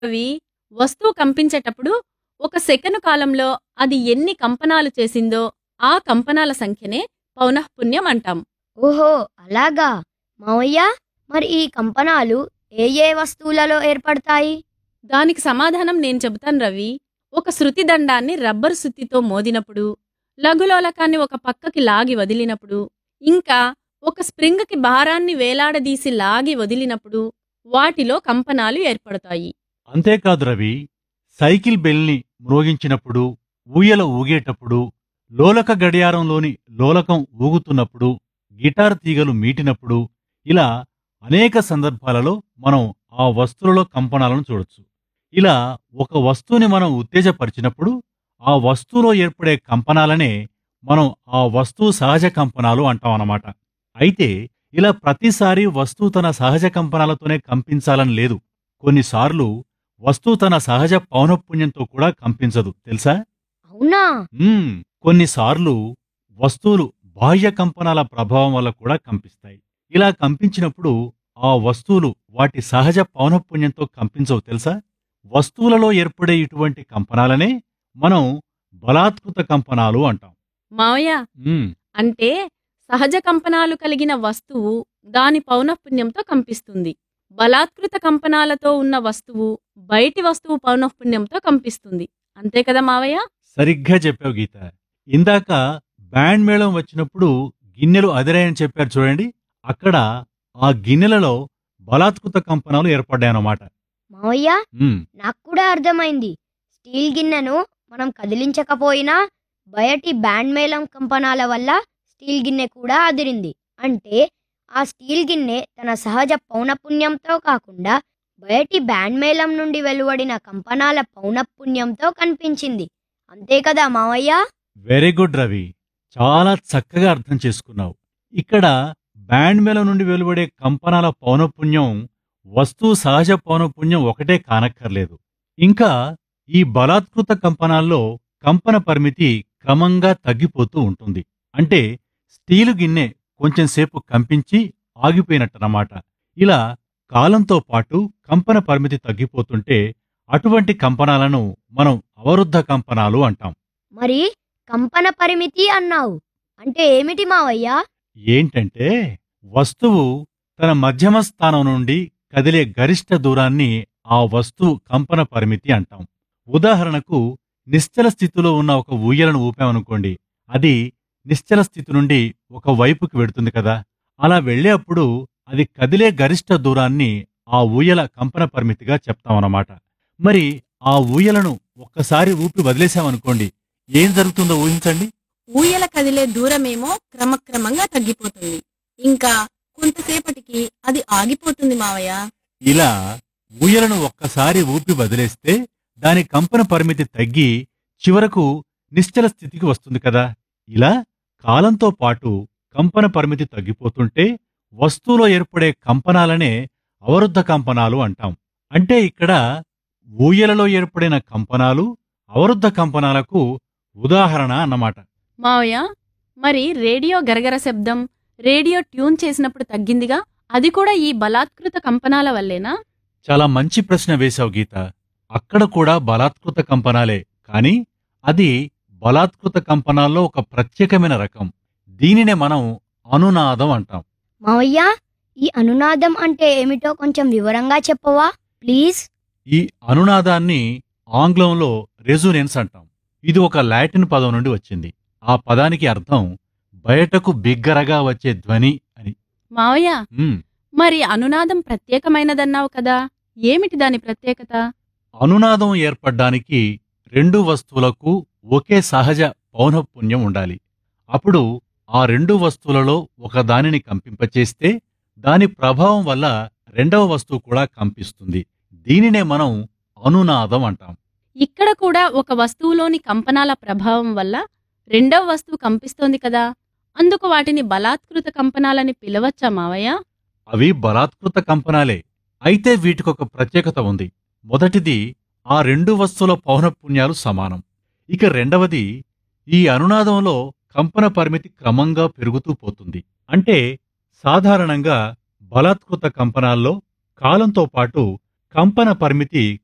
అవి వస్తువు కంపించేటప్పుడు ఒక సెకను కాలంలో అది ఎన్ని కంపనాలు చేసిందో ఆ కంపనాల సంఖ్యనే పౌనఃపున్యం అంటాం ఓహో అలాగా మావయ్య మరి ఈ కంపనాలు ఏ ఏ వస్తువులలో ఏర్పడతాయి దానికి సమాధానం నేను చెబుతాను రవి ఒక శృతి దండాన్ని రబ్బరు సుత్తితో మోదినప్పుడు లఘులోలకాన్ని ఒక పక్కకి లాగి వదిలినప్పుడు ఇంకా ఒక స్ప్రింగ్కి భారాన్ని వేలాడదీసి లాగి వదిలినప్పుడు వాటిలో కంపనాలు ఏర్పడతాయి అంతేకాదు రవి సైకిల్ బెల్ని మ్రోగించినప్పుడు ఊయల ఊగేటప్పుడు లోలక గడియారంలోని లోలకం ఊగుతున్నప్పుడు గిటార్ తీగలు మీటినప్పుడు ఇలా అనేక సందర్భాలలో మనం ఆ వస్తువులలో కంపనాలను చూడొచ్చు ఇలా ఒక వస్తువుని మనం ఉత్తేజపరిచినప్పుడు ఆ వస్తువులో ఏర్పడే కంపనాలనే మనం ఆ వస్తువు సహజ కంపనాలు అంటాం అన్నమాట అయితే ఇలా ప్రతిసారి వస్తువు తన సహజ కంపనాలతోనే కంపించాలని లేదు కొన్నిసార్లు వస్తువు తన సహజ పౌనఃపుణ్యంతో కూడా కంపించదు తెలుసా అవునా మ్మ్, కొన్నిసార్లు వస్తువులు బాహ్య కంపనాల ప్రభావం వల్ల కూడా కంపిస్తాయి ఇలా కంపించినప్పుడు ఆ వస్తువులు వాటి సహజ పౌనఃపుణ్యంతో కంపించవు తెలుసా వస్తువులలో ఏర్పడే ఇటువంటి కంపనాలనే మనం బలాత్కృత కంపనాలు అంటాం మావయ్య మ్మ్, అంటే సహజ కంపనాలు కలిగిన వస్తువు దాని పౌనఃపున్యంతో కంపిస్తుంది బలాత్కృత కంపనాలతో ఉన్న వస్తువు బయటి వస్తువు పౌనఃపున్యంతో కంపిస్తుంది అంతే కదా మావయ్య సరిగ్గా చెప్పావు గీత ఇందాక బ్యాండ్ మేళం వచ్చినప్పుడు గిన్నెలు అదిరాయని చెప్పారు చూడండి అక్కడ ఆ గిన్నెలలో బలాత్కృత కంపనాలు ఏర్పడ్డాయన్నమాట మావయ్య మ్మ్, నాకు కూడా అర్థమైంది స్టీల్ గిన్నెను మనం కదిలించకపోయినా బయటి బ్యాండ్ మేళం కంపనాల వల్ల స్టీల్ గిన్నె కూడా అదిరింది అంటే ఆ స్టీల్ గిన్నె తన సహజ పౌనపుణ్యంతో కాకుండా బయటి బ్యాండ్ మేళం నుండి వెలువడిన కంపనాల పౌనపుణ్యంతో కనిపించింది అంతే కదా మావయ్య వెరీ గుడ్ రవి చాలా చక్కగా అర్థం చేసుకున్నావు ఇక్కడ బ్యాండ్ మేళం నుండి వెలువడే కంపనాల పౌనపుణ్యం వస్తువు సహజ పౌనపుణ్యం ఒకటే కానక్కర్లేదు ఇంకా ఈ బలాత్కృత కంపనాల్లో కంపన పరిమితి క్రమంగా తగ్గిపోతూ ఉంటుంది అంటే స్టీలు గిన్నె కొంచెం సేపు కంపించి ఆగిపోయినట్టనమాట ఇలా కాలంతో పాటు కంపన పరిమితి తగ్గిపోతుంటే అటువంటి కంపనాలను మనం అవరుద్ధ కంపనాలు అంటాం మరి కంపన పరిమితి అన్నావు అంటే ఏమిటి మావయ్య ఏంటంటే వస్తువు తన మధ్యమ స్థానం నుండి కదిలే గరిష్ట దూరాన్ని ఆ వస్తువు కంపన పరిమితి అంటాం ఉదాహరణకు నిశ్చల స్థితిలో ఉన్న ఒక ఊయలను ఊపామనుకోండి అది నిశ్చల స్థితి నుండి ఒక వైపుకి వెడుతుంది కదా అలా వెళ్ళేప్పుడు అది కదిలే గరిష్ట దూరాన్ని ఆ ఊయల కంపన పరిమితిగా చెప్తామన్నమాట మరి ఆ ఊయలను ఒక్కసారి ఊపి వదిలేశామనుకోండి ఏం జరుగుతుందో ఊహించండి ఊయల కదిలే దూరమేమో క్రమక్రమంగా తగ్గిపోతుంది ఇంకా కొంతసేపటికి అది ఆగిపోతుంది మావయ్య ఇలా ఊయలను ఒక్కసారి ఊపి వదిలేస్తే దాని కంపన పరిమితి తగ్గి చివరకు నిశ్చల స్థితికి వస్తుంది కదా ఇలా కాలంతో పాటు కంపన పరిమితి తగ్గిపోతుంటే వస్తువులో ఏర్పడే కంపనాలనే అవరుద్ధ కంపనాలు అంటాం అంటే ఇక్కడ ఊయలలో ఏర్పడిన కంపనాలు అవరుద్ధ కంపనాలకు ఉదాహరణ అన్నమాట మావయ్య మరి రేడియో గరగర శబ్దం రేడియో ట్యూన్ చేసినప్పుడు తగ్గిందిగా అది కూడా ఈ బలాత్కృత కంపనాల వల్లేనా చాలా మంచి ప్రశ్న వేశావు గీత అక్కడ కూడా బలాత్కృత కంపనాలే కాని అది బలాత్కృత కంపనాల్లో ఒక ప్రత్యేకమైన రకం దీనినే మనం అనునాదం అంటాం మావయ్య ఈ అనునాదం అంటే ఏమిటో కొంచెం వివరంగా చెప్పవా ప్లీజ్ ఈ అనునాదాన్ని ఆంగ్లంలో రెజునెన్స్ అంటాం ఇది ఒక లాటిన్ పదం నుండి వచ్చింది ఆ పదానికి అర్థం బయటకు బిగ్గరగా వచ్చే ధ్వని అని మావయ్య ఉమ్, మరి అనునాదం ప్రత్యేకమైనదన్నావు కదా ఏమిటి దాని ప్రత్యేకత అనునాదం ఏర్పడ్డానికి రెండు వస్తువులకు ఒకే సహజ పౌనఃపుణ్యం ఉండాలి అప్పుడు ఆ రెండు వస్తువులలో ఒక దానిని కంపింపచేస్తే దాని ప్రభావం వల్ల రెండవ వస్తువు కూడా కంపిస్తుంది దీనినే మనం అనునాదం అంటాం ఇక్కడ కూడా ఒక వస్తువులోని కంపనాల ప్రభావం వల్ల రెండవ వస్తువు కంపిస్తోంది కదా అందుకు వాటిని బలాత్కృత కంపనాలని పిలవచ్చా మావయ్య అవి బలాత్కృత కంపనాలే అయితే వీటికొక ప్రత్యేకత ఉంది మొదటిది ఆ రెండు వస్తువుల పౌనఃపుణ్యాలు సమానం ఇక రెండవది ఈ అనునాదంలో కంపన పరిమితి క్రమంగా పెరుగుతూ పోతుంది అంటే సాధారణంగా బలాత్కృత కంపనాల్లో కాలంతో పాటు కంపన పరిమితి